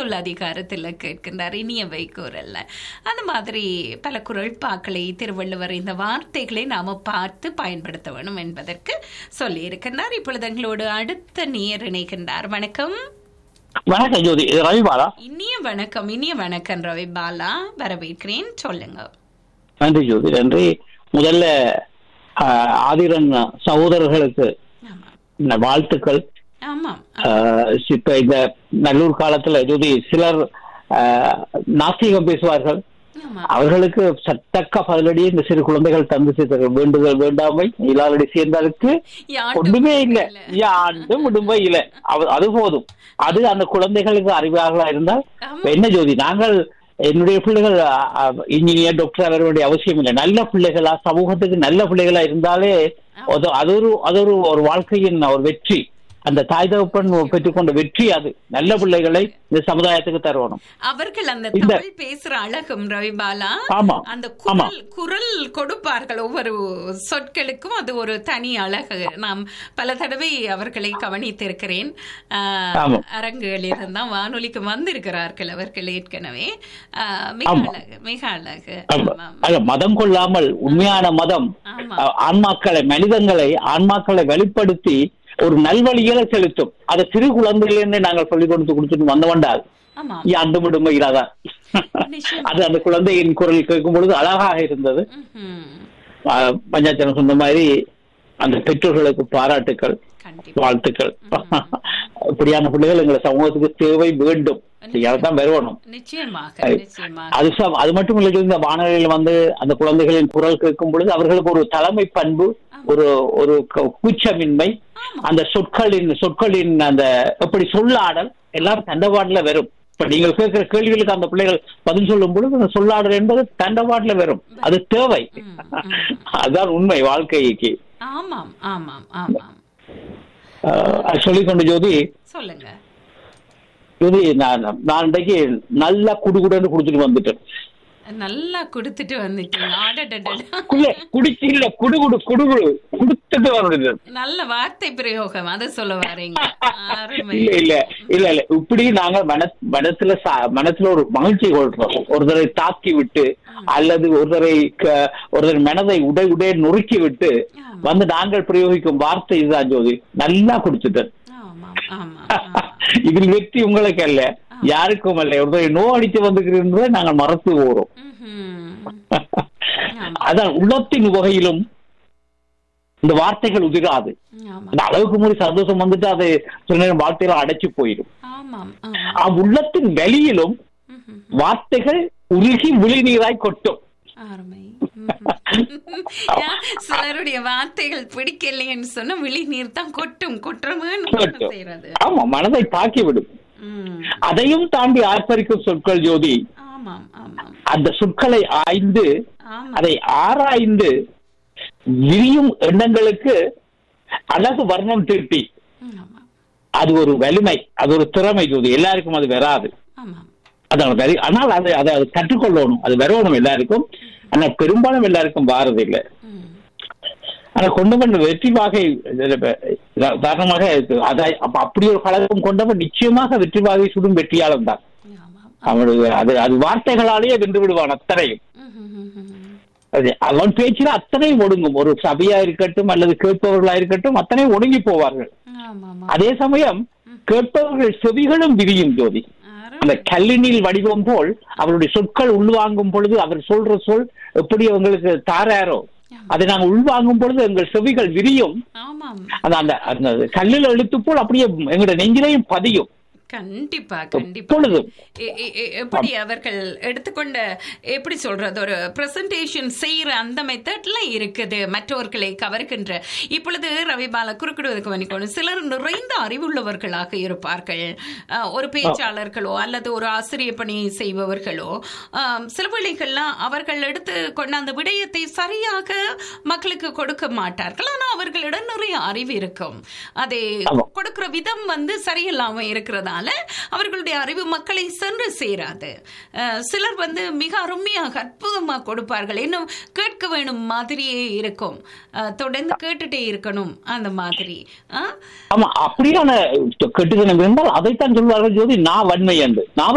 சொல் அதிகாரத்தில் கேட்கின்றார் இனியவை கூறல்ல அந்த மாதிரி பல குரல்பாக்களை திருவள்ளுவர் இந்த வார்த்தைகளை நாம பார்த்து பயன்படுத்த வேணும் என்பதற்கு சொல்லி இருக்கின்றார் இப்பொழுது எங்களோடு அடுத்த நேர் இணைகின்றார் வணக்கம் வணக்கம் ஜோதி இது ரவிபாலா இனிய வணக்கம் இனிய வணக்கம் ரவி பாலா வரவேற்கிறேன் சொல்லுங்க நன்றி ஜோதி நன்றி முதல்ல ஆஹ், ஆதிரன் சகோதரர்களுக்கு ஆமாம் இந்த வாழ்த்துக்கள் ஆமாம் ஆஹ், இப்ப இந்த நல்லூர் காலத்துல ஜோதி சிலர் ஆஹ், நாஸ்திகம் பேசுவார்கள் ஆமாம் அவர்களுக்கு சத்தக்க பதிலடி இந்த சிறு குழந்தைகள் தந்து சேர்த்த வேண்டுதல் வேண்டாமை இல்லாதடி சேர்ந்தாருக்கு யாண்டும் ஒன்றுமே இல்ல இல்ல. யாண்டும் விடும்பை இல்ல அவ- அது போதும் அது அந்த குழந்தைகளுக்கு அறிவாக இருந்தால் ஆமா. இப்ப என்ன ஜோதி நாங்கள் என்னுடைய பிள்ளைகள் இன்ஜினியர் டாக்டர் வர வேண்டிய அவசியம் இல்லை நல்ல பிள்ளைகளா சமூகத்துக்கு நல்ல பிள்ளைகளா இருந்தாலே அது அது ஒரு அது ஒரு ஒரு வாழ்க்கையின் ஒரு வெற்றி அந்த தாய் தகப்பன் பெற்றுக்கொண்ட வெற்றி அது நல்ல பிள்ளைகளை இந்த சமுதாயத்துக்கு தருவணும் அவர்கள் அந்த இந்த- தமிழ் பேசுற அழகும் ரவிபாலா ஆமா. அந்த ஆமா. குரல் குரல் கொடுப்பார்கள் ஒவ்வொரு சொற்களுக்கும் அது ஒரு தனி அழகு நாம் பல தடவை அவர்களை கவனித்திருக்கிறேன் ஆஹ், ஆமா. அரங்குகளில் இருந்தால் வானொலிக்கு வந்திருக்கிறார்கள் அவர்கள் ஏற்கனவே ஆஹ், மிக ஆமா. அழகு மிக அழகு ஆமா. ஆமாம். அல்ல மதம் கொள்ளாமல் உண்மையான மதம் ஆமா. அஹ், ஆன்மாக்களை மனிதங்களை ஆன்மாக்களை வெளிப்படுத்தி ஒரு நல்வழிகளை செலுத்தும் அதை சிறு குழந்தையிலிருந்து நாங்கள் சொல்லிக் கொடுத்து கொடுத்துட்டு வந்தவண்டால் ஆமாம் அந்த விடுமை இராதா நிச்சயம். அது அந்த குழந்தையின் குரல் கேட்கும் பொழுது அழகாக இருந்தது ம்ஹும். அஹ், பஞ்சாயத்தனம் சொன்ன மாதிரி அந்த பெற்றோர்களுக்கு பாராட்டுக்கள் கண்டிப்பா வாழ்த்துக்கள் இப்படியான பிள்ளைகள் எங்களை சமூகத்துக்கு தேவை வேண்டும் தான் வரணும் நிச்சயமாக நிச்சயமாக அது ச- அது மட்டும் இல்லை இந்த வானொலியில் வந்து அந்த குழந்தைகளின் குரல் கேட்கும் பொழுது அவர்களுக்கு ஒரு தலைமை பண்பு ஒரு ஒரு க- கூச்சமின்மை அந்த சொற்களின் சொற்களின் அந்த எப்படி சொல்லாடல் எல்லாம் தண்டவாடுல வரும் இப்ப நீங்கள் கேட்கிற கேள்விகளுக்கு அந்த பிள்ளைகள் பதில் சொல்லும் பொழுது அந்த சொல்லாடல் என்பது தண்டவாடுல வரும் அது தேவை அதுதான் உண்மை வாழ்க்கைக்கு ஆமாம் ஆமாம் ஆமாம் அஹ், அது சொல்லிக்கொண்டு ஜோதி சொல்லுங்க ஜோதி நான் நான் இன்றைக்கு நல்லா குடுகுடுன்னு குடிச்சிட்டு வந்துட்டேன் நல்லா கொடுத்துட்டு வந்துட்டீங்க ஆடடடடா. குள்ள குடிச்சு இல்ல குடுகுடு குடுகுடு குடுத்துட்டு வரணும் நல்ல வார்த்தை பிரயோகம் அதை சொல்ல வரீங்க அருமை இல்ல இல்ல இல்ல இல்ல இப்படி நாங்க மன மனசுல சா- மனசுல ஒரு மகிழ்ச்சி கொள்றோம் ஒருத்தரை தாக்கி விட்டு அல்லது ஒருத்தரை க- ஒருத்தர் மனதை உடை உடைய நொறுக்கி விட்டு ஆமா. வந்து நாங்கள் பிரயோகிக்கும் வார்த்தை இதுதான் ஜோதி நல்லா குடிச்சிட்டேன் ஆமாம் ஆமாம் ஆமாம். இதில் வெற்றி உங்களுக்கு அல்ல யாருக்கும் அல்ல ஒருத்தரை நோ அடித்து வந்துக்கிறதை நாங்கள் மறந்து போறோம் ம்ஹும். ஆமா. அதான் உள்ளத்தின் வகையிலும் இந்த வார்த்தைகள் உதிராது ஆமாம் அந்த அளவுக்கு முறை சந்தோஷம் வந்துட்டு அது சில நேரம் வாழ்க்கையில அடைச்சு போயிடும் ஆமாம் ஆமாம் அவ் உள்ளத்தின் வெளியிலும் ம்ஹும். வார்த்தைகள் உருகி விழிநீராய் கொட்டும் அருமை ம்ஹும். ஏன் சிலருடைய வார்த்தைகள் பிடிக்கலையேன்னு சொன்னா விழி நீர் தான் கொட்டும் கொட்டுறமேன்னு கொட்டும். செய்யறது ஆமா மனதை தாக்கி விடும் ம். அதையும் தாண்டி ஆர்ப்பரிக்கும் சொற்கள் ஜோதி ஆமாம் ஆமாம் அந்த சொற்களை ஆய்ந்து ஆமாம் அதை ஆராய்ந்து விரியும் எண்ணங்களுக்கு அழகு வர்ணம் தீட்டி ஆமாம் அது ஒரு வலிமை அது ஒரு திறமை ஜோதி எல்லாருக்கும் அது வராது ஆமாம் அதான் வரி ஆனால் அதை அதை அதை கற்றுக்கொள்ளணும் அது வரணும் எல்லாருக்கும் ஆனா பெரும்பாலும் எல்லாருக்கும் வாரதில்லை ம். ஆனா கொண்டவன் வெற்றி வாகை இதுல இப்ப உதா- உதாரணமாக இருக்கு. அதை அப்ப அப்படி ஒரு பழக்கம் கொண்டவன் நிச்சயமாக வெற்றி வாகை சுடும் வெற்றியாளன் தான் ஆமாம் அவனுக்கு அது அது வார்த்தைகளாலேயே வென்று விடுவான் அத்தனையும் ம்ஹும். அது அவன் பேச்சில் அத்தனையும் ஒடுங்கும் ஒரு சபையா இருக்கட்டும் அல்லது கேட்பவர்களா இருக்கட்டும் அத்தனையும் ஒடுங்கி போவார்கள் ஆமாம் அதே சமயம் கேட்பவர்கள் செவிகளும் விரியும் ஜோதி அருமை. அந்த கல்லினில் வடிவம் போல் அவருடைய சொற்கள் உள்வாங்கும் பொழுது அவர் சொல்ற சொல் எப்படி அவங்களுக்கு தாராரோ அதை நாங்கள் உள்வாங்கும் பொழுது எங்கள் செவிகள் விரியும் ஆமாம் அந்த அந்த அந்த கல்லில் எழுத்து போல் அப்படியே எங்களுடைய நெஞ்சிலையும் பதியும் கண்டிப்பா கண்டிப்பா எப்பொழுதும் எ- எ- எ- எப்படி அவர்கள் எடுத்துக்கொண்ட எப்படி சொல்றது ஒரு பிரசன்டேஷன் செய்யற அந்த மெத்தட்ல இருக்குது மற்றவர்களை கவர்கின்ற இப்பொழுது ரவிபால குறுக்கிடுவதற்கு வணிக்கணும் சிலர் நிறைந்த அறிவுள்ளவர்களாக இருப்பார்கள் அஹ், ஒரு பேச்சாளர்களோ அல்லது ஒரு ஆசிரியர் பணி செய்பவர்களோ ஆம், சில வேளைகள்லாம் அவர்கள் எடுத்து கொண்ட அந்த விடயத்தை சரியாக மக்களுக்கு கொடுக்க மாட்டார்கள் ஆனா அவர்களிடம் நிறைய அறிவு இருக்கும் அதை ஆமா. கொடுக்கிற விதம் வந்து சரியில்லாம இருக்கிறதால அவர்களுடைய அறிவு மக்களை சென்று சேராது அஹ், சிலர் வந்து மிக அருமையாக அற்புதமாக கொடுப்பார்கள் இன்னும் கேட்க வேணும் மாதிரியே இருக்கும் அஹ், தொடர்ந்து கேட்டுட்டே இருக்கணும் அந்த மாதிரி அஹ், ஆமா அப்படியான கெட்டுத்தனம் இருந்தால் அதைத்தான் சொல்வார்கள் ஜோதி நான் வன்மை என்று நான்